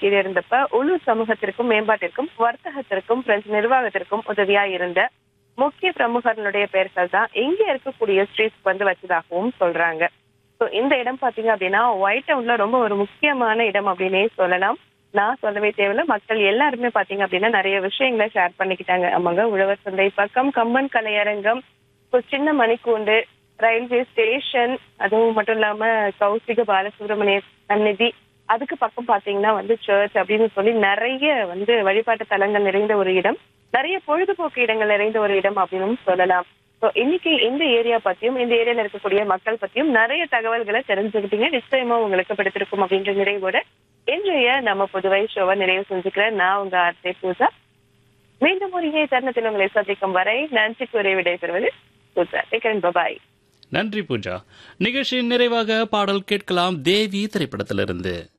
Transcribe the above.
கீழ் இருந்தப்ப உள்ளூர் சமூகத்திற்கும் மேம்பாட்டிற்கும் வர்த்தகத்திற்கும் பிரெஞ்சு நிர்வாகத்திற்கும் உதவியா இருந்த முக்கிய பிரமுகர்களுடைய பெயர்கள் தான் இங்க இருக்கக்கூடிய ஸ்ட்ரீட்ஸ்க்கு வந்து வச்சதாகவும் சொல்றாங்க ஸோ இந்த இடம் பாத்தீங்க அப்படின்னா ஒயிட் டவுன்ல ரொம்ப ஒரு முக்கியமான இடம் அப்படின்னே சொல்லலாம் நான் சொல்லவே தேவையில்ல மக்கள் எல்லாருமே பாத்தீங்க அப்படின்னா நிறைய விஷயங்களை ஷேர் பண்ணிக்கிட்டாங்க ஆமாங்க உழவர் சந்தை பக்கம் கம்பன் கலையரங்கம் ஒரு சின்ன மணிக்கூண்டு ரயில்வே ஸ்டேஷன் அதுவும் மட்டும் இல்லாம கௌசிக பாலசுப்ரமணிய சந்நிதி அதுக்கு பக்கம் பாத்தீங்கன்னா வந்து சர்ச் அப்படின்னு சொல்லி நிறைய வந்து வழிபாட்டு தலங்கள் நிறைந்த ஒரு இடம் நிறைய பொழுதுபோக்கு இடங்கள் நிறைந்த ஒரு இடம் அப்படின்னு சொல்லலாம் ஸோ இன்னைக்கு இந்த ஏரியா பத்தியும் இந்த ஏரியால இருக்கக்கூடிய மக்கள் பத்தியும் நிறைய தகவல்களை தெரிஞ்சுக்கிட்டீங்க நிச்சயமா உங்களுக்கு பிடித்திருக்கும் அப்படின்ற நிறைவோட இன்றைய நம்ம புதுவை ஷோவை நிறைவு செஞ்சுக்கிறேன் நான் உங்க ஆர்த்தே பூஜா மீண்டும் ஒரு இணைய தருணத்தில் உங்களை சந்திக்கும் வரை நன்றி கூறி விடைபெறுவது பூஜா டேக்கரன் பபாய் நன்றி பூஜா நிகழ்ச்சியின் நிறைவாக பாடல் கேட்கலாம் தேவி திரைப்படத்திலிருந்து